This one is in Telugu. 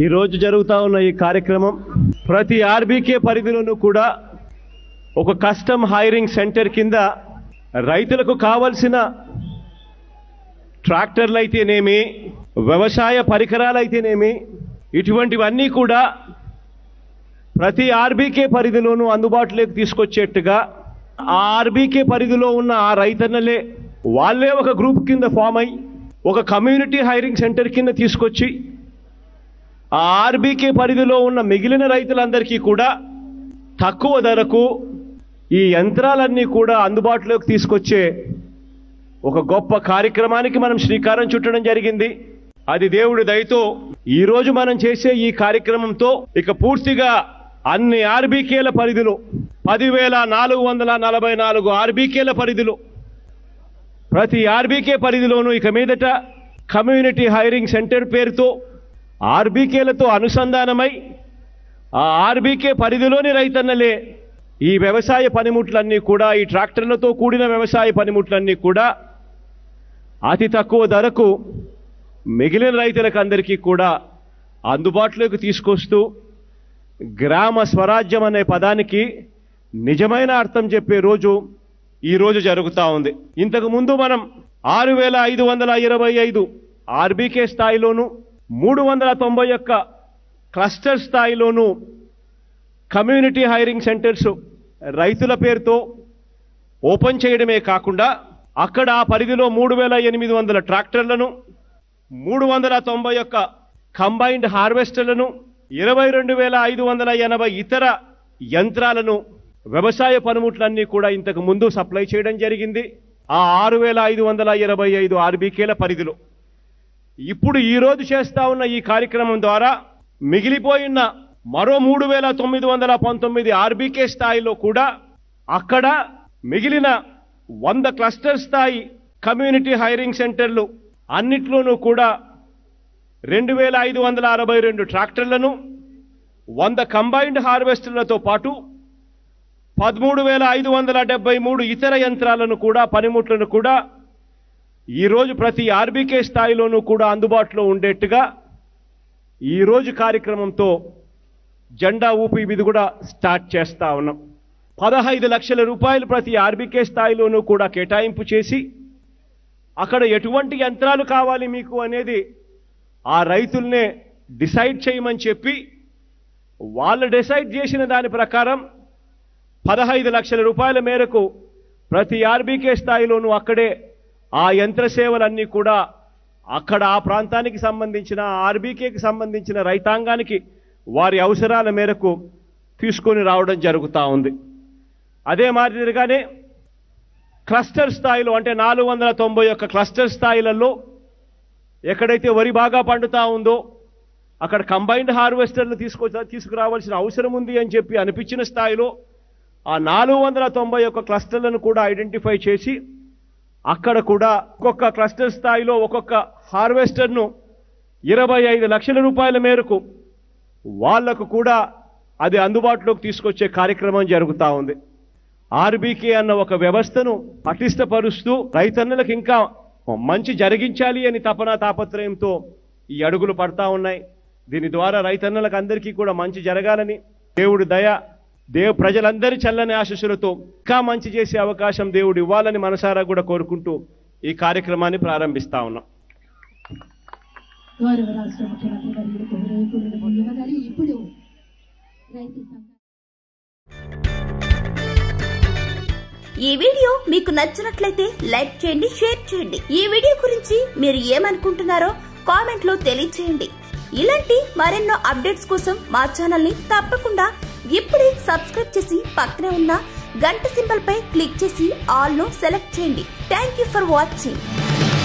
ఈ రోజు జరుగుతా ఉన్న ఈ కార్యక్రమం ప్రతి ఆర్బీకే పరిధిలోనూ కూడా ఒక కస్టమ్ హైరింగ్ సెంటర్ కింద రైతులకు కావలసిన ట్రాక్టర్లు అయితేనేమి వ్యవసాయ పరికరాలు అయితేనేమి ఇటువంటివన్నీ కూడా ప్రతి ఆర్బీకే పరిధిలోనూ అందుబాటులోకి తీసుకొచ్చేట్టుగా ఆ ఆర్బీకే పరిధిలో ఉన్న ఆ రైతన్నలే వాళ్ళే ఒక గ్రూప్ కింద ఫామ్ అయి ఒక కమ్యూనిటీ హైరింగ్ సెంటర్ కింద తీసుకొచ్చి ఆ ఆర్బీకే పరిధిలో ఉన్న మిగిలిన రైతులందరికీ కూడా తక్కువ ధరకు ఈ యంత్రాలన్నీ కూడా అందుబాటులోకి తీసుకొచ్చే ఒక గొప్ప కార్యక్రమానికి మనం శ్రీకారం చుట్టడం జరిగింది అది దేవుడి దయతో ఈ రోజు మనం చేసే ఈ కార్యక్రమంతో ఇక పూర్తిగా అన్ని ఆర్బీకేల పరిధిలో పదివేల నాలుగు వందల నలభై నాలుగు ఆర్బీకేల పరిధిలో ప్రతి ఆర్బీకే పరిధిలోనూ ఇక మీదట కమ్యూనిటీ హైరింగ్ సెంటర్ పేరుతో ఆర్బీకేలతో అనుసంధానమై ఆ ఆర్బీకే పరిధిలోని రైతన్నలే ఈ వ్యవసాయ పనిముట్లన్నీ కూడా ఈ ట్రాక్టర్లతో కూడిన వ్యవసాయ పనిముట్లన్నీ కూడా అతి తక్కువ ధరకు మిగిలిన రైతులకు అందరికీ కూడా అందుబాటులోకి తీసుకొస్తూ గ్రామ స్వరాజ్యం అనే పదానికి నిజమైన అర్థం చెప్పే రోజు ఈ రోజు జరుగుతూ ఉంది ఇంతకు ముందు మనం ఆరు వేల ఐదు వందల ఇరవై ఐదు ఆర్బీకే స్థాయిలోను మూడు వందల తొంభై ఒక్క క్లస్టర్ స్థాయిలోను కమ్యూనిటీ హైరింగ్ సెంటర్స్ రైతుల పేరుతో ఓపెన్ చేయడమే కాకుండా అక్కడ ఆ పరిధిలో మూడు వేల ఎనిమిది వందల ట్రాక్టర్లను మూడు వందల తొంభై ఒక్క కంబైన్డ్ హార్వెస్టర్లను ఇరవై రెండు వేల ఐదు వందల ఎనభై ఇతర యంత్రాలను వ్యవసాయ పనిముట్లన్నీ కూడా ఇంతకు ముందు సప్లై చేయడం జరిగింది ఆ ఆరు వేల ఐదు వందల ఇరవై ఐదు ఆర్బీకేల పరిధిలో ఇప్పుడు ఈ రోజు చేస్తా ఉన్న ఈ కార్యక్రమం ద్వారా మిగిలిపోయిన మరో మూడు వేల తొమ్మిది వందల పంతొమ్మిది ఆర్బీకే స్థాయిలో కూడా అక్కడ మిగిలిన వంద క్లస్టర్ స్థాయి కమ్యూనిటీ హైరింగ్ సెంటర్లు అన్నిట్లోనూ కూడా రెండు వేల ఐదు వందల అరవై రెండు ట్రాక్టర్లను వంద కంబైన్డ్ హార్వెస్టర్లతో పాటు పదమూడు వేల ఐదు వందల డెబ్బై మూడు ఇతర యంత్రాలను కూడా పనిముట్లను కూడా ఈరోజు ప్రతి ఆర్బీకే స్థాయిలోనూ కూడా అందుబాటులో ఉండేట్టుగా ఈరోజు కార్యక్రమంతో జెండా ఊపి ఇది కూడా స్టార్ట్ చేస్తా ఉన్నాం పదహైదు లక్షల రూపాయలు ప్రతి ఆర్బీకే స్థాయిలోనూ కూడా కేటాయింపు చేసి అక్కడ ఎటువంటి యంత్రాలు కావాలి మీకు అనేది ఆ రైతుల్నే డిసైడ్ చేయమని చెప్పి వాళ్ళు డిసైడ్ చేసిన దాని ప్రకారం పదహైదు లక్షల రూపాయల మేరకు ప్రతి ఆర్బీకే స్థాయిలోనూ అక్కడే ఆ యంత్ర సేవలన్నీ కూడా అక్కడ ఆ ప్రాంతానికి సంబంధించిన ఆర్బీకేకి సంబంధించిన రైతాంగానికి వారి అవసరాల మేరకు తీసుకొని రావడం జరుగుతూ ఉంది అదే మాదిరిగానే క్లస్టర్ స్థాయిలో అంటే నాలుగు వందల తొంభై ఒక్క క్లస్టర్ స్థాయిలలో ఎక్కడైతే వరి బాగా పండుతా ఉందో అక్కడ కంబైన్డ్ హార్వెస్టర్లు తీసుకొ తీసుకురావాల్సిన అవసరం ఉంది అని చెప్పి అనిపించిన స్థాయిలో ఆ నాలుగు వందల తొంభై ఒక్క క్లస్టర్లను కూడా ఐడెంటిఫై చేసి అక్కడ కూడా ఒక్కొక్క క్లస్టర్ స్థాయిలో ఒక్కొక్క హార్వెస్టర్ను ఇరవై ఐదు లక్షల రూపాయల మేరకు వాళ్లకు కూడా అది అందుబాటులోకి తీసుకొచ్చే కార్యక్రమం జరుగుతూ ఉంది ఆర్బీకే అన్న ఒక వ్యవస్థను పటిష్టపరుస్తూ రైతన్నులకు ఇంకా మంచి జరిగించాలి అని తపన తాపత్రయంతో ఈ అడుగులు పడతా ఉన్నాయి దీని ద్వారా రైతన్నులకు అందరికీ కూడా మంచి జరగాలని దేవుడి దయ దేవు ప్రజలందరి చల్లని ఆశీస్సులతో ఇంకా మంచి చేసే అవకాశం దేవుడు ఇవ్వాలని మనసారా కూడా కోరుకుంటూ ఈ కార్యక్రమాన్ని ప్రారంభిస్తా ఉన్నాం గౌరవ రాష్ట్ర ముఖ్యమంత్రి వర్యులు కొమరయ్య పుల్లయ్య గారు ఇప్పుడు రైతు సంఘ ఈ వీడియో మీకు నచ్చినట్లయితే లైక్ చేయండి షేర్ చేయండి ఈ వీడియో గురించి మీరు ఏమనుకుంటున్నారో కామెంట్ లో తెలియచేయండి ఇలాంటి మరెన్నో అప్డేట్స్ కోసం మా ఛానల్ ని తప్పకుండా ఇప్పుడే సబ్స్క్రైబ్ చేసి పక్కనే ఉన్న గంట సింబల్ పై క్లిక్ చేసి ఆల్ ను సెలెక్ట్ చేయండి థ్యాంక్ యూ ఫర్ వాచింగ్